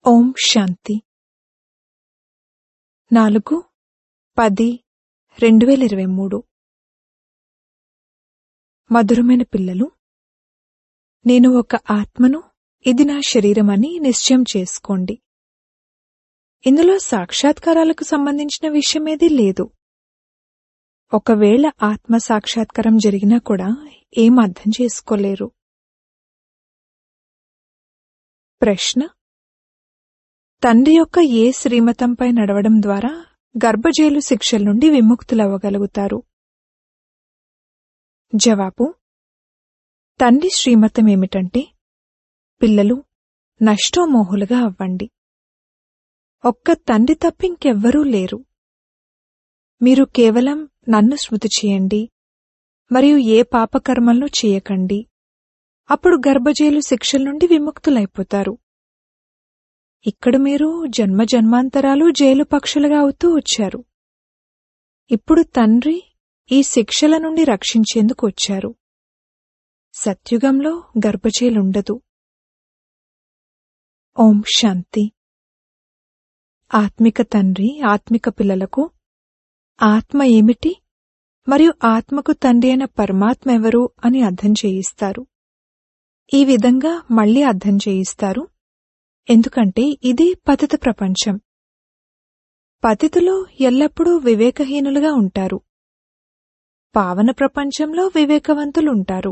ఓం శాంతి నాలుగు పది రెండు వేల ఇరవై మూడు మధురమైన పిల్లలు నేను ఒక ఆత్మను ఇది నా శరీరం అని నిశ్చయం చేసుకోండి ఇందులో సాక్షాత్కారాలకు సంబంధించిన విషయమేదీ లేదు ఒకవేళ ఆత్మ సాక్షాత్కారం జరిగినా కూడా ఏం అర్థం చేసుకోలేరు ప్రశ్న తండ్రి యొక్క ఏ శ్రీమతంపై నడవడం ద్వారా గర్భజేలు శిక్షల నుండి విముక్తులవ్వగలుగుతారు జవాబు తండ్రి శ్రీమతం ఏమిటంటే పిల్లలు నష్టోమోహులుగా అవ్వండి ఒక్క తండ్రి తప్పింకెవ్వరూ లేరు మీరు కేవలం నన్ను స్మృతి చేయండి మరియు ఏ పాపకర్మలను చేయకండి అప్పుడు గర్భజేలు శిక్షల నుండి విముక్తులైపోతారు ఇక్కడ మీరు జన్మ జన్మాంతరాలు జైలు పక్షులుగా అవుతూ వచ్చారు ఇప్పుడు తండ్రి ఈ శిక్షల నుండి రక్షించేందుకు వచ్చారు సత్యుగంలో గర్భజేలుండదు ఓం శాంతి ఆత్మిక తండ్రి ఆత్మిక పిల్లలకు ఆత్మ ఏమిటి మరియు ఆత్మకు తండ్రి అయిన పరమాత్మ ఎవరు అని అర్థం చేయిస్తారు ఈ విధంగా మళ్ళీ అర్థం చేయిస్తారు ఎందుకంటే ఇది పతిత ప్రపంచం పతితులు ఎల్లప్పుడూ వివేకహీనులుగా ఉంటారు పావన ప్రపంచంలో వివేకవంతులుంటారు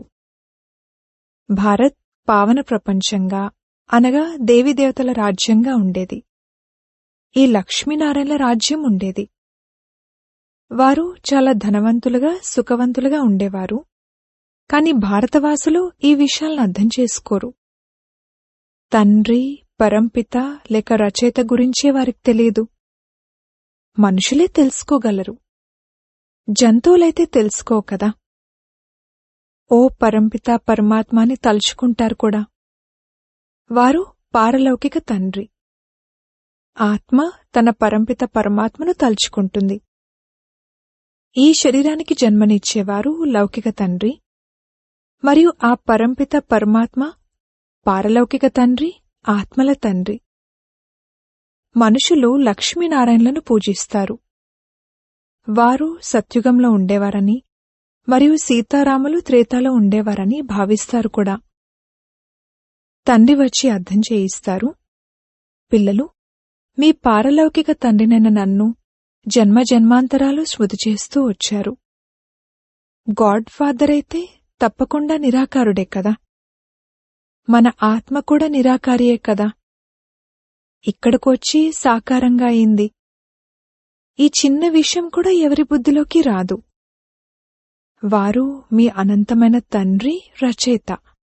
భారత్ పావన ప్రపంచంగా అనగా దేవీదేవతల రాజ్యంగా ఉండేది ఈ లక్ష్మీనారాయణల రాజ్యం ఉండేది వారు చాలా ధనవంతులుగా సుఖవంతులుగా ఉండేవారు కాని భారతవాసులు ఈ విషయాలను అర్థం చేసుకోరు తండ్రి పరంపిత లేక రచయిత గురించే వారికి తెలియదు మనుషులే తెలుసుకోగలరు జంతువులైతే తెలుసుకో కదా ఓ పరంపిత పరమాత్మాని తలుచుకుంటారు కూడా వారు పారలౌకిక తండ్రి ఆత్మ తన పరంపిత పరమాత్మను తలుచుకుంటుంది ఈ శరీరానికి జన్మనిచ్చేవారు లౌకిక తండ్రి మరియు ఆ పరంపిత పరమాత్మ పారలౌకిక తండ్రి ఆత్మల తండ్రి మనుషులు లక్ష్మీనారాయణలను పూజిస్తారు వారు సత్యుగంలో ఉండేవారని మరియు సీతారాములు త్రేతాలో ఉండేవారని భావిస్తారు కూడా తండ్రి వచ్చి అర్థం చేయిస్తారు పిల్లలు మీ పారలౌకిక తండ్రినైన నన్ను జన్మ జన్మాంతరాలు స్మృతి చేస్తూ వచ్చారు గాడ్ ఫాదర్ అయితే తప్పకుండా నిరాకారుడే కదా మన ఆత్మ కూడా నిరాకారియే కదా ఇక్కడికొచ్చి సాకారంగా అయింది ఈ చిన్న విషయం కూడా ఎవరి బుద్ధిలోకి రాదు వారు మీ అనంతమైన తండ్రి రచయిత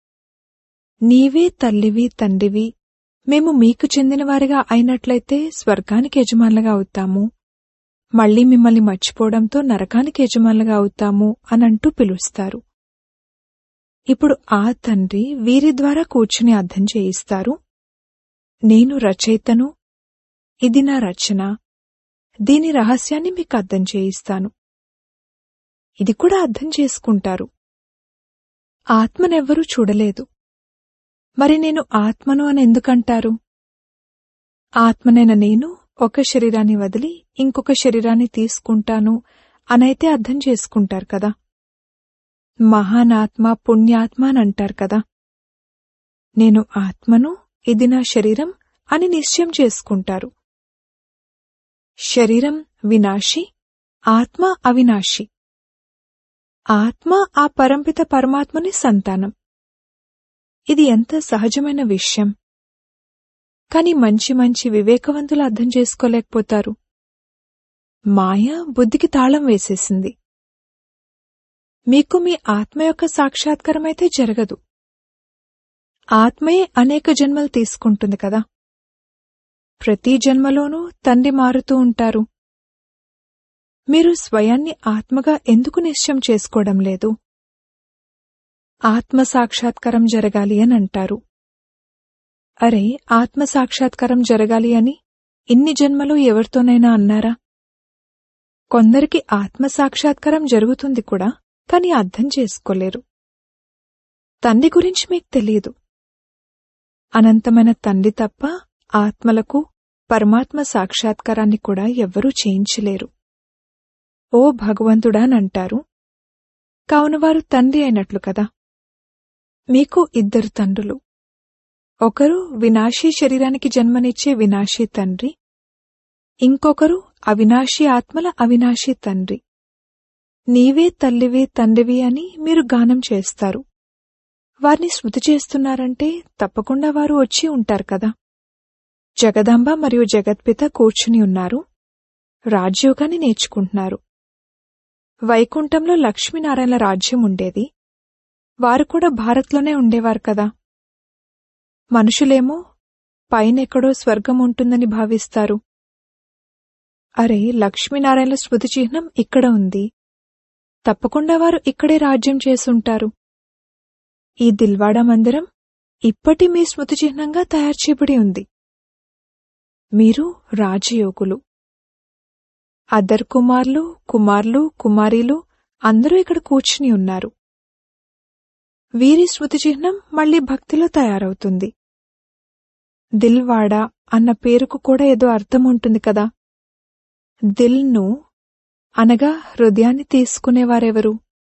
నీవే తల్లివి తండ్రివి మేము మీకు చెందినవారిగా అయినట్లయితే స్వర్గానికి యజమానులుగా అవుతాము మళ్లీ మిమ్మల్ని మర్చిపోవడంతో నరకానికి యజమానులుగా అవుతాము అనంటూ పిలుస్తారు ఇప్పుడు ఆ తండ్రి వీరి ద్వారా కూర్చుని అర్థం చేయిస్తారు నేను రచయితను ఇది నా రచన దీని రహస్యాన్ని మీకు అర్థం చేయిస్తాను ఇది కూడా అర్థం చేసుకుంటారు ఆత్మనెవ్వరూ చూడలేదు మరి నేను ఆత్మను అని ఎందుకంటారు ఆత్మనైన నేను ఒక శరీరాన్ని వదిలి ఇంకొక శరీరాన్ని తీసుకుంటాను అనైతే అర్థం చేసుకుంటారు కదా మహానాత్మ పుణ్యాత్మ అని అంటారు కదా నేను ఆత్మను ఇది నా శరీరం అని నిశ్చయం చేసుకుంటారు శరీరం వినాశి ఆత్మ అవినాశి ఆత్మ ఆ పరంపిత పరమాత్మని సంతానం ఇది ఎంత సహజమైన విషయం కాని మంచి మంచి వివేకవంతులు అర్థం చేసుకోలేకపోతారు మాయ బుద్ధికి తాళం వేసేసింది మీకు మీ ఆత్మ యొక్క సాక్షాత్కారమైతే జరగదు ఆత్మయే అనేక జన్మలు తీసుకుంటుంది కదా ప్రతి జన్మలోనూ తండ్రి మారుతూ ఉంటారు మీరు స్వయాన్ని ఆత్మగా ఎందుకు నిశ్చయం చేసుకోవడం లేదు ఆత్మ సాక్షాత్కారం జరగాలి అని అంటారు అరే ఆత్మ సాక్షాత్కారం జరగాలి అని ఇన్ని జన్మలు ఎవరితోనైనా అన్నారా కొందరికి ఆత్మ సాక్షాత్కారం జరుగుతుంది కూడా కాని అర్థం చేసుకోలేరు తండ్రి గురించి మీకు తెలియదు అనంతమైన తండ్రి తప్ప ఆత్మలకు పరమాత్మ సాక్షాత్కారాన్ని కూడా ఎవ్వరూ చేయించలేరు ఓ భగవంతుడానంటారు కావున వారు తండ్రి అయినట్లు కదా మీకు ఇద్దరు తండ్రులు ఒకరు వినాశీ శరీరానికి జన్మనిచ్చే వినాశీ తండ్రి ఇంకొకరు అవినాశీ ఆత్మల అవినాశీ తండ్రి నీవే తల్లివే తండ్రివి అని మీరు గానం చేస్తారు వారిని స్మృతి చేస్తున్నారంటే తప్పకుండా వారు వచ్చి ఉంటారు కదా జగదాంబ మరియు జగత్పిత కూర్చుని ఉన్నారు రాజ్యోగాన్ని నేర్చుకుంటున్నారు వైకుంఠంలో లక్ష్మీనారాయణ రాజ్యం ఉండేది వారు కూడా భారత్లోనే ఉండేవారు కదా మనుషులేమో పైనెక్కడో స్వర్గం ఉంటుందని భావిస్తారు అరే లక్ష్మీనారాయణ స్మృతి చిహ్నం ఇక్కడ ఉంది తప్పకుండా వారు ఇక్కడే రాజ్యం చేసుంటారు ఈ దిల్వాడా మందిరం ఇప్పటి మీ స్మృతి చిహ్నంగా తయారు చేయబడి ఉంది మీరు రాజయోగులు అద్దర్ కుమార్లు కుమార్లు కుమారీలు అందరూ ఇక్కడ కూర్చుని ఉన్నారు వీరి స్మృతి చిహ్నం మళ్లీ భక్తిలో తయారవుతుంది దిల్వాడా అన్న పేరుకు కూడా ఏదో అర్థం ఉంటుంది కదా దిల్ను అనగా హృదయాన్ని తీసుకునేవారెవరు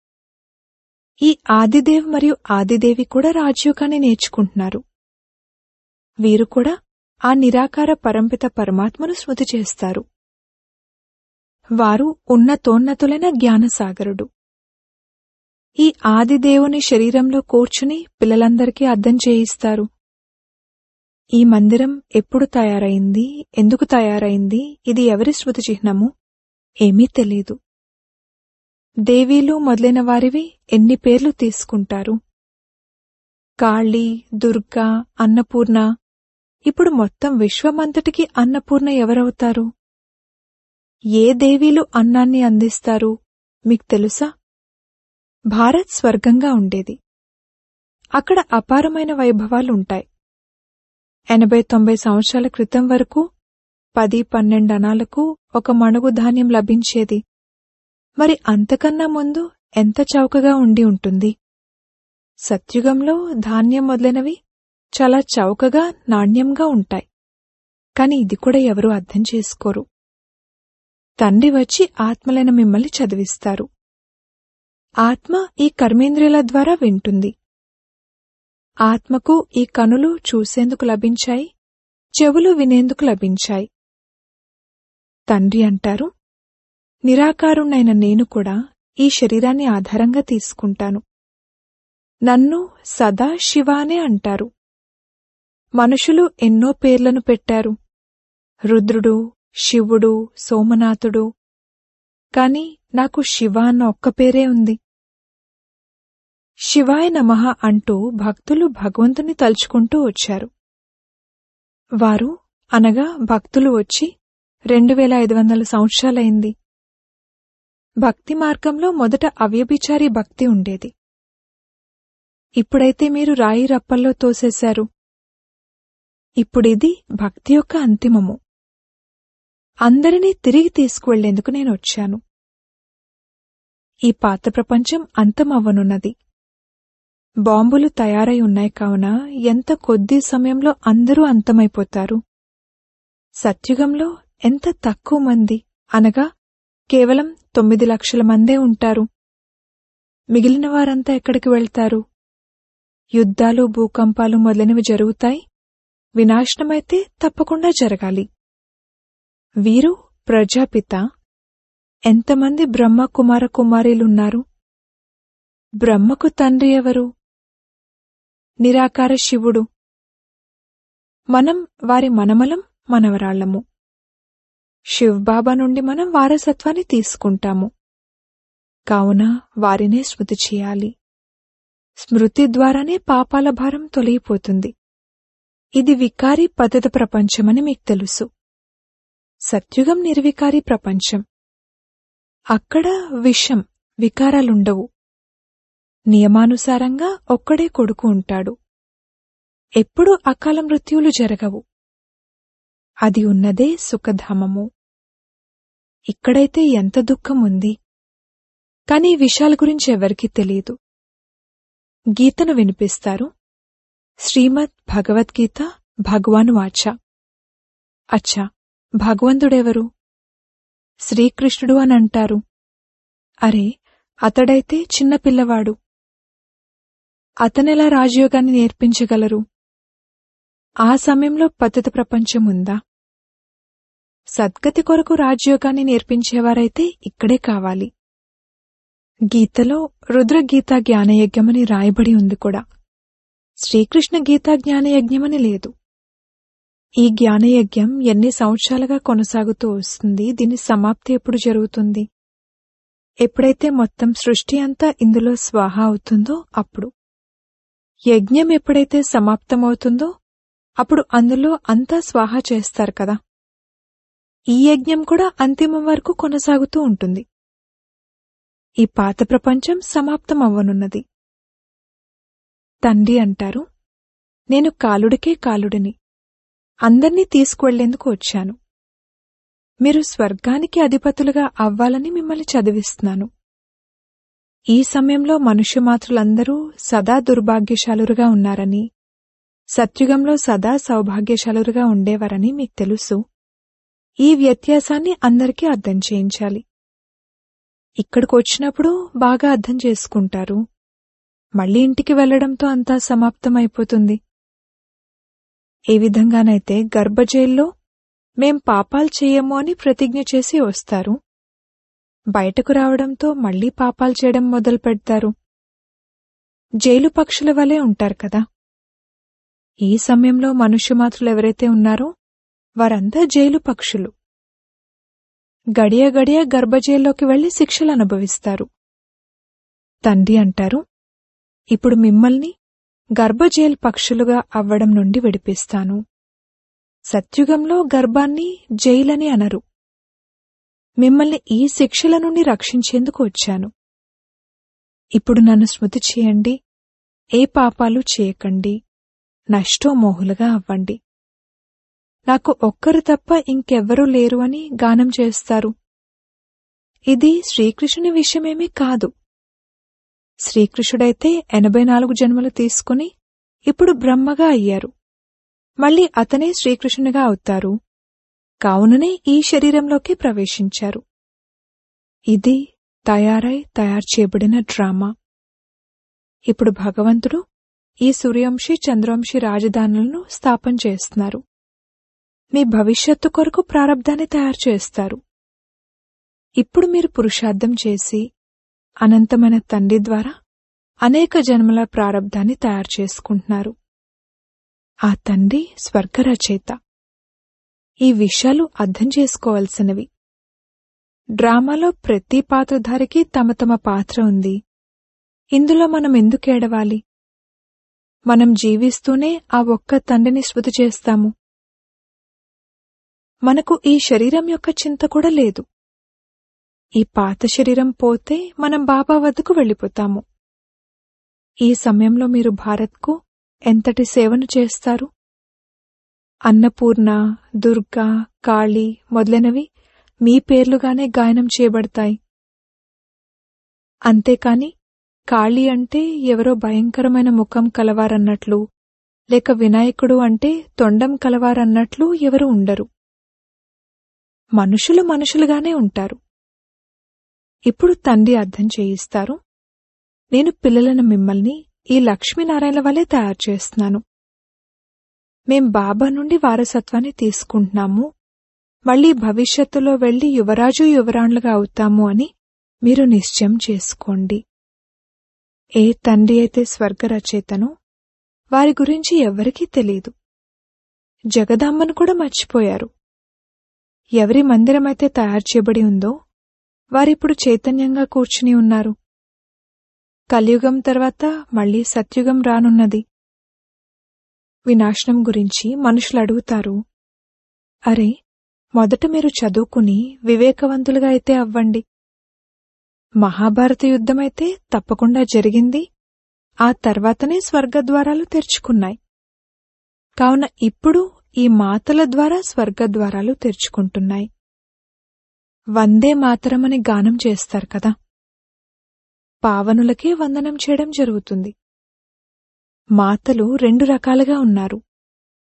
ఈ ఆదిదేవ్ మరియు ఆదిదేవి కూడా రాజయోగాన్ని నేర్చుకుంటున్నారు వీరు కూడా ఆ నిరాకార పరంపిత పరమాత్మను స్మృతి చేస్తారు వారు ఉన్నతోన్నతులైన జ్ఞానసాగరుడు ఈ ఆదిదేవుని శరీరంలో కూర్చుని పిల్లలందరికీ అర్థం చేయిస్తారు ఈ మందిరం ఎప్పుడు తయారైంది ఎందుకు తయారైంది ఇది ఎవరి స్మృతి చిహ్నము ఏమీ తెలీదు దేవీలు మొదలైన వారివి ఎన్ని పేర్లు తీసుకుంటారు కాళీ దుర్గా అన్నపూర్ణ ఇప్పుడు మొత్తం విశ్వమంతటికి అన్నపూర్ణ ఎవరవుతారు ఏ దేవీలు అన్నాన్ని అందిస్తారు మీకు తెలుసా భారత్ స్వర్గంగా ఉండేది అక్కడ అపారమైన వైభవాలుంటాయి ఎనభై తొంభై సంవత్సరాల క్రితం వరకు పది పన్నెండు అనాలకు ఒక మణుగు ధాన్యం లభించేది మరి అంతకన్నా ముందు ఎంత చౌకగా ఉండి ఉంటుంది సత్యుగంలో ధాన్యం మొదలైనవి చాలా చౌకగా నాణ్యంగా ఉంటాయి కాని ఇది కూడా ఎవరూ అర్థం చేసుకోరు తండ్రి వచ్చి ఆత్మలైన మిమ్మల్ని చదివిస్తారు ఆత్మ ఈ కర్మేంద్రియాల ద్వారా వింటుంది ఆత్మకు ఈ కనులు చూసేందుకు లభించాయి చెవులు వినేందుకు లభించాయి తండ్రి అంటారు నిరాకారుణ్ణైన నేను కూడా ఈ శరీరాన్ని ఆధారంగా తీసుకుంటాను నన్ను సదా శివ అనే అంటారు మనుషులు ఎన్నో పేర్లను పెట్టారు రుద్రుడు శివుడు సోమనాథుడు కాని నాకు శివ అన్న ఒక్క పేరే ఉంది శివాయ నమః అంటూ భక్తులు భగవంతుని తలుచుకుంటూ వచ్చారు వారు అనగా భక్తులు వచ్చి రెండు వేల ఐదు వందల సంవత్సరాలైంది భక్తి మార్గంలో మొదట అవ్యభిచారి భక్తి ఉండేది ఇప్పుడైతే మీరు రాయి రప్పల్లో తోసేశారు ఇప్పుడిది భక్తి యొక్క అంతిమము అందరినీ తిరిగి తీసుకువెళ్లేందుకు నేను వచ్చాను ఈ పాత ప్రపంచం అంతమవ్వనున్నది బాంబులు తయారై ఉన్నాయి కావున ఎంత కొద్ది సమయంలో అందరూ అంతమైపోతారు సత్యుగంలో ఎంత తక్కువ మంది అనగా కేవలం తొమ్మిది లక్షల మందే ఉంటారు మిగిలిన వారంతా ఎక్కడికి వెళ్తారు యుద్ధాలు భూకంపాలు మొదలైనవి జరుగుతాయి వినాశనమైతే తప్పకుండా జరగాలి వీరు ప్రజాపిత ఎంతమంది బ్రహ్మ కుమార కుమారీలున్నారు బ్రహ్మకు తండ్రి ఎవరు నిరాకార శివుడు మనం వారి మనమలం మనవరాళ్లము శివ్బాబా నుండి మనం వారసత్వాన్ని తీసుకుంటాము కావున వారినే స్మృతి చేయాలి స్మృతి ద్వారానే పాపాల భారం తొలగిపోతుంది ఇది వికారి పద్ధతి ప్రపంచమని మీకు తెలుసు సత్యుగం నిర్వికారి ప్రపంచం అక్కడ విషం వికారాలుండవు నియమానుసారంగా ఒక్కడే కొడుకు ఉంటాడు ఎప్పుడూ అకాల మృత్యువులు జరగవు అది ఉన్నదే సుఖధామము ఇక్కడైతే ఎంత దుఃఖం ఉంది కాని ఈ విషయాల గురించి ఎవరికీ తెలియదు గీతను వినిపిస్తారు శ్రీమద్ భగవద్గీత భగవాను వాచ అచ్చా భగవంతుడెవరు శ్రీకృష్ణుడు అని అంటారు అరే అతడైతే చిన్న పిల్లవాడు అతనెలా రాజయోగాన్ని నేర్పించగలరు ఆ సమయంలో పద్ధతి ప్రపంచం ఉందా సద్గతి కొరకు రాజయోగాన్ని నేర్పించేవారైతే ఇక్కడే కావాలి గీతలో రుద్రగీతా జ్ఞానయజ్ఞమని రాయబడి ఉంది కూడా శ్రీకృష్ణ గీతా జ్ఞానయజ్ఞమని లేదు ఈ జ్ఞానయజ్ఞం ఎన్ని సంవత్సరాలుగా కొనసాగుతూ వస్తుంది దీని సమాప్తి ఎప్పుడు జరుగుతుంది ఎప్పుడైతే మొత్తం సృష్టి అంతా ఇందులో స్వాహ అవుతుందో అప్పుడు యజ్ఞం ఎప్పుడైతే సమాప్తమవుతుందో అప్పుడు అందులో అంతా స్వాహ చేస్తారు కదా ఈ యజ్ఞం కూడా అంతిమం వరకు కొనసాగుతూ ఉంటుంది ఈ పాత ప్రపంచం సమాప్తం అవ్వనున్నది తండ్రి అంటారు నేను కాలుడికే కాలుడిని అందర్నీ తీసుకువెళ్లేందుకు వచ్చాను మీరు స్వర్గానికి అధిపతులుగా అవ్వాలని మిమ్మల్ని చదివిస్తున్నాను ఈ సమయంలో మనుష్యమాతృలందరూ సదా దుర్భాగ్యశాలురుగా ఉన్నారని సత్యుగంలో సదా సౌభాగ్యశాలురుగా ఉండేవారని మీకు తెలుసు ఈ వ్యత్యాసాన్ని అందరికీ అర్థం చేయించాలి ఇక్కడికి వచ్చినప్పుడు బాగా అర్థం చేసుకుంటారు మళ్ళీ ఇంటికి వెళ్లడంతో అంతా సమాప్తమైపోతుంది ఏ విధంగానైతే గర్భజైల్లో మేం పాపాలు చేయము అని ప్రతిజ్ఞ చేసి వస్తారు బయటకు రావడంతో మళ్లీ పాపాలు చేయడం మొదలు పెడతారు జైలు పక్షుల వలె ఉంటారు కదా ఈ సమయంలో మనుష్యమాతృలు ఎవరైతే ఉన్నారో వారంతా జైలు పక్షులు గడియ గడియ గర్భజైల్లోకి వెళ్లి శిక్షలు అనుభవిస్తారు తండ్రి అంటారు ఇప్పుడు మిమ్మల్ని గర్భజైల్ పక్షులుగా అవ్వడం నుండి విడిపిస్తాను సత్యుగంలో గర్భాన్ని జైలని అనరు మిమ్మల్ని ఈ శిక్షల నుండి రక్షించేందుకు వచ్చాను ఇప్పుడు నన్ను స్మృతి చేయండి ఏ పాపాలు చేయకండి నష్టోమోహులుగా అవ్వండి నాకు ఒక్కరు తప్ప ఇంకెవ్వరూ లేరు అని గానం చేస్తారు ఇది శ్రీకృష్ణుని విషయమేమీ కాదు శ్రీకృష్ణుడైతే ఎనభై నాలుగు జన్మలు తీసుకుని ఇప్పుడు బ్రహ్మగా అయ్యారు మళ్ళీ అతనే శ్రీకృష్ణునిగా అవుతారు కావుననే ఈ శరీరంలోకి ప్రవేశించారు ఇది తయారై తయారు చేయబడిన డ్రామా ఇప్పుడు భగవంతుడు ఈ సూర్యవంశి చంద్రవంశి రాజధానులను స్థాపన చేస్తున్నారు మీ భవిష్యత్తు కొరకు ప్రారంధాన్ని తయారు చేస్తారు ఇప్పుడు మీరు పురుషార్థం చేసి అనంతమైన తండ్రి ద్వారా అనేక జన్మల ప్రారంధాన్ని తయారు చేసుకుంటున్నారు ఆ తండ్రి స్వర్గరచయిత ఈ విషయాలు అర్థం చేసుకోవాల్సినవి డ్రామాలో ప్రతి పాత్రధారికి తమ తమ పాత్ర ఉంది ఇందులో మనం ఎందుకు ఏడవాలి మనం జీవిస్తూనే ఆ ఒక్క తండ్రిని స్మృతి చేస్తాము మనకు ఈ శరీరం యొక్క చింత కూడా లేదు ఈ పాత శరీరం పోతే మనం బాబా వద్దకు వెళ్ళిపోతాము ఈ సమయంలో మీరు భారత్కు ఎంతటి సేవను చేస్తారు అన్నపూర్ణ దుర్గా కాళీ మొదలైనవి మీ పేర్లుగానే గాయనం చేయబడతాయి అంతేకాని కాళీ అంటే ఎవరో భయంకరమైన ముఖం కలవారన్నట్లు లేక వినాయకుడు అంటే తొండం కలవారన్నట్లు ఎవరు ఉండరు మనుషులు మనుషులుగానే ఉంటారు ఇప్పుడు తండ్రి అర్థం చేయిస్తారు నేను పిల్లలను మిమ్మల్ని ఈ లక్ష్మీనారాయణ వలె తయారు చేస్తున్నాను మేం బాబా నుండి వారసత్వాన్ని తీసుకుంటున్నాము మళ్ళీ భవిష్యత్తులో వెళ్లి యువరాజు యువరాణులుగా అవుతాము అని మీరు నిశ్చయం చేసుకోండి ఏ తండ్రి అయితే స్వర్గరచయితనో వారి గురించి ఎవరికీ తెలియదు జగదాంబను కూడా మర్చిపోయారు ఎవరి మందిరమైతే తయారు చేయబడి ఉందో వారిప్పుడు చైతన్యంగా కూర్చుని ఉన్నారు కలియుగం తర్వాత మళ్లీ సత్యుగం రానున్నది వినాశనం గురించి మనుషులు అడుగుతారు అరే మొదట మీరు చదువుకుని వివేకవంతులుగా అయితే అవ్వండి మహాభారత యుద్ధమైతే తప్పకుండా జరిగింది ఆ తర్వాతనే స్వర్గద్వారాలు తెరుచుకున్నాయి కావున ఇప్పుడు ఈ మాతల ద్వారా స్వర్గద్వారాలు తెరుచుకుంటున్నాయి వందే మాతరమని గానం చేస్తారు కదా పావనులకే వందనం చేయడం జరుగుతుంది మాతలు రెండు రకాలుగా ఉన్నారు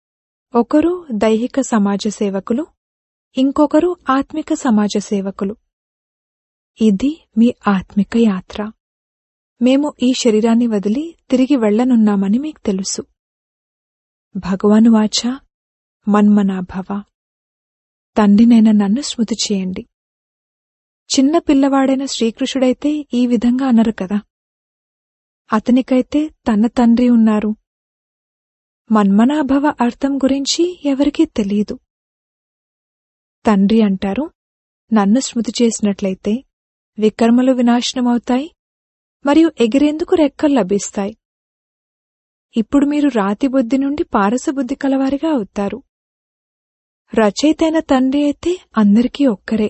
ఒకరు దైహిక సమాజ సేవకులు ఇంకొకరు ఆత్మిక సమాజ సేవకులు ఇది మీ ఆత్మిక యాత్ర మేము ఈ శరీరాన్ని వదిలి తిరిగి వెళ్లనున్నామని మీకు తెలుసు భగవాను వాచ మన్మనాభవ తండ్రినైన నన్ను స్మృతి చేయండి చిన్న పిల్లవాడైన శ్రీకృష్ణుడైతే ఈ విధంగా అనరు కదా అతనికైతే తన తండ్రి ఉన్నారు మన్మనాభవ అర్థం గురించి ఎవరికీ తెలియదు తండ్రి అంటారు నన్ను స్మృతి చేసినట్లయితే వికర్మలు వినాశనమవుతాయి మరియు ఎగిరేందుకు రెక్కలు లభిస్తాయి ఇప్పుడు మీరు రాతి బుద్ధి నుండి పారస బుద్ధి కలవారిగా అవుతారు రచయితైన తండ్రి అయితే అందరికీ ఒక్కరే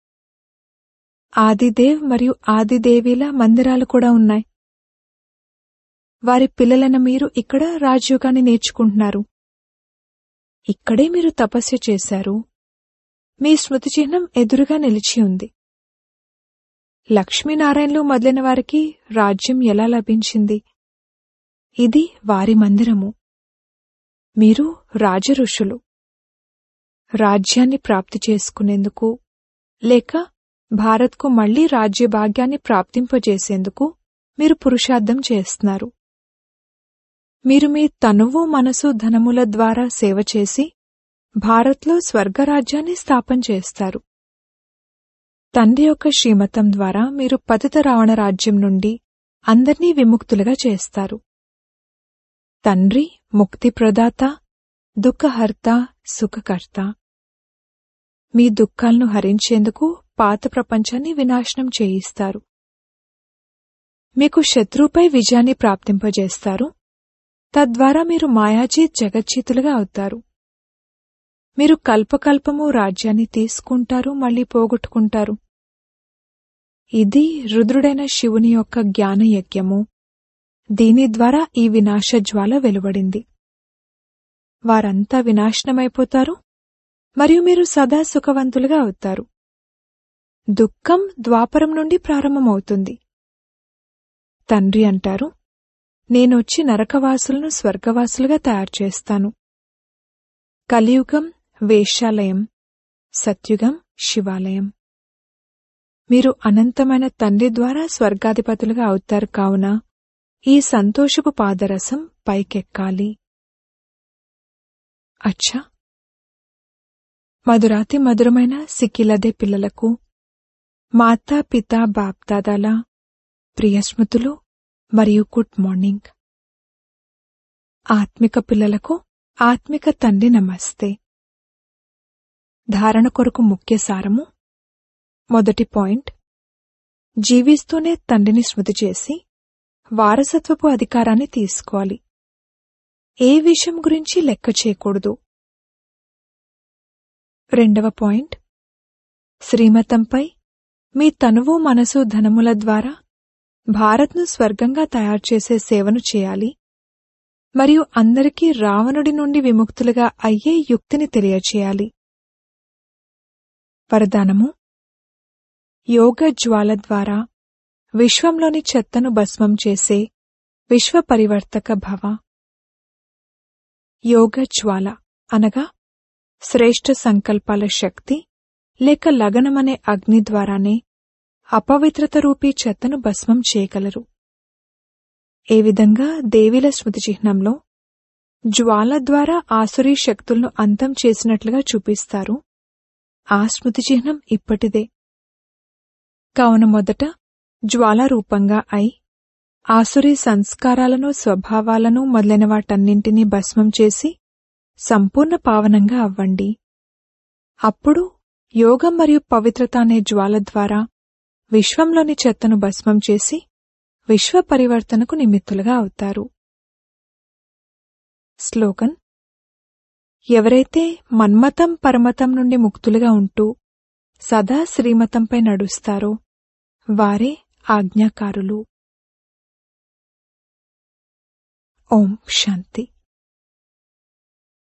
ఆదిదేవ్ మరియు ఆదిదేవిల మందిరాలు కూడా ఉన్నాయి వారి పిల్లలైన మీరు ఇక్కడ రాజయోగాన్ని నేర్చుకుంటున్నారు ఇక్కడే మీరు తపస్సు చేశారు మీ స్మృతి చిహ్నం ఎదురుగా నిలిచి ఉంది లక్ష్మీనారాయణలు మొదలైన వారికి రాజ్యం ఎలా లభించింది ఇది వారి మందిరము మీరు రాజఋషులు రాజ్యాన్ని ప్రాప్తి చేసుకునేందుకు లేక భారత్కు మళ్లీ రాజ్య భాగ్యాన్ని ప్రాప్తింపజేసేందుకు మీరు పురుషార్థం చేస్తున్నారు మీరు మీ తనువు మనసు ధనముల ద్వారా సేవ చేసి భారత్లో స్వర్గరాజ్యాన్ని స్థాపన చేస్తారు తండ్రి యొక్క శ్రీమతం ద్వారా మీరు పతిత రావణ రాజ్యం నుండి అందర్నీ విముక్తులుగా చేస్తారు తండ్రి ముక్తి ప్రదాత దుఃఖహర్త సుఖకర్త మీ దుఃఖాలను హరించేందుకు పాత ప్రపంచాన్ని వినాశనం చేయిస్తారు మీకు శత్రువుపై విజయాన్ని ప్రాప్తింపజేస్తారు తద్వారా మీరు మాయాజీత్ జగజ్జీతులుగా అవుతారు మీరు కల్పకల్పము రాజ్యాన్ని తీసుకుంటారు మళ్ళీ పోగొట్టుకుంటారు ఇది రుద్రుడైన శివుని యొక్క జ్ఞానయజ్ఞము దీని ద్వారా ఈ వినాశ జ్వాల వెలువడింది వారంతా వినాశనమైపోతారు మరియు మీరు సదా సుఖవంతులుగా అవుతారు దుఃఖం ద్వాపరం నుండి ప్రారంభమవుతుంది తండ్రి అంటారు నేనొచ్చి నరకవాసులను స్వర్గవాసులుగా తయారు చేస్తాను కలియుగం వేశ్యాలయం సత్యుగం శివాలయం మీరు అనంతమైన తండ్రి ద్వారా స్వర్గాధిపతులుగా అవుతారు కావున ఈ సంతోషపు పాదరసం పైకెక్కాలి అచ్చా మధురాతి మధురమైన సిక్కిలదే పిల్లలకు మాతా పిత బాప్దాదాల ప్రియస్మృతులు మరియు గుడ్ మార్నింగ్ ఆత్మిక పిల్లలకు ఆత్మిక తండ్రి నమస్తే ధారణ కొరకు ముఖ్య సారము మొదటి పాయింట్ జీవిస్తూనే తండ్రిని స్మృతి చేసి వారసత్వపు అధికారాన్ని తీసుకోవాలి ఏ విషయం గురించి లెక్క చేయకూడదు రెండవ పాయింట్ శ్రీమతంపై మీ తనువు మనసు ధనముల ద్వారా భారత్ను స్వర్గంగా తయారు చేసే సేవను చేయాలి మరియు అందరికీ రావణుడి నుండి విముక్తులుగా అయ్యే యుక్తిని తెలియచేయాలి వరదానము యోగ జ్వాల ద్వారా విశ్వంలోని చెత్తను భస్మం చేసే విశ్వ పరివర్తక భవ యోగ జ్వాల అనగా శ్రేష్ఠ సంకల్పాల శక్తి లేక లగనమనే అగ్ని ద్వారానే అపవిత్రత రూపీ చెత్తను భస్మం చేయగలరు ఏ విధంగా దేవీల స్మృతి చిహ్నంలో జ్వాల ద్వారా ఆసురీ శక్తులను అంతం చేసినట్లుగా చూపిస్తారు ఆ స్మృతి చిహ్నం ఇప్పటిదే కావున మొదట జ్వాల రూపంగా అయి ఆసురీ సంస్కారాలను స్వభావాలను మొదలైన వాటన్నింటినీ భస్మం చేసి సంపూర్ణ పావనంగా అవ్వండి అప్పుడు యోగం మరియు పవిత్రత అనే జ్వాల ద్వారా విశ్వంలోని చెత్తను భస్మం చేసి విశ్వ పరివర్తనకు నిమిత్తులుగా అవుతారు స్లోగన్ ఎవరైతే మన్మతం పరమతం నుండి ముక్తులుగా ఉంటూ సదా శ్రీమతంపై నడుస్తారో వారే ఆజ్ఞాకారులు ఓం శాంతి